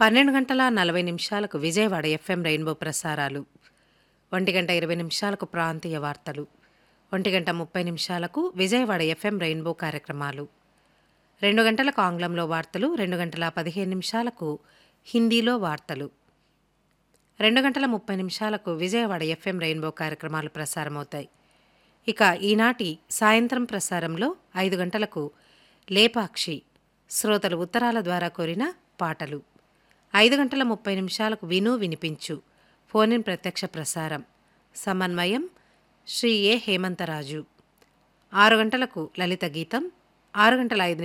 పన్నెండు గంటల నలభై నిమిషాలకు విజయవాడ ఎఫ్ఎం రెయిన్బో ప్రసారాలు ఒంటి గంట ఇరవై నిమిషాలకు ప్రాంతీయ వార్తలు ఒంటి గంట ముప్పై నిమిషాలకు విజయవాడ ఎఫ్ఎం రెయిన్బో కార్యక్రమాలు రెండు గంటలకు ఆంగ్లంలో వార్తలు రెండు గంటల పదిహేను నిమిషాలకు హిందీలో వార్తలు రెండు గంటల ముప్పై నిమిషాలకు విజయవాడ ఎఫ్ఎం రెయిన్బో కార్యక్రమాలు ప్రసారమవుతాయి ఇక ఈనాటి సాయంత్రం ప్రసారంలో ఐదు గంటలకు లేపాక్షి శ్రోతలు ఉత్తరాల ద్వారా కోరిన పాటలు ఐదు గంటల ముప్పై నిమిషాలకు విను వినిపించు ఫోన్ ఇన్ ప్రత్యక్ష ప్రసారం సమన్వయం శ్రీ ఏ హేమంతరాజు ఆరు గంటలకు లలిత గీతం ఆరు గంటల ఐదు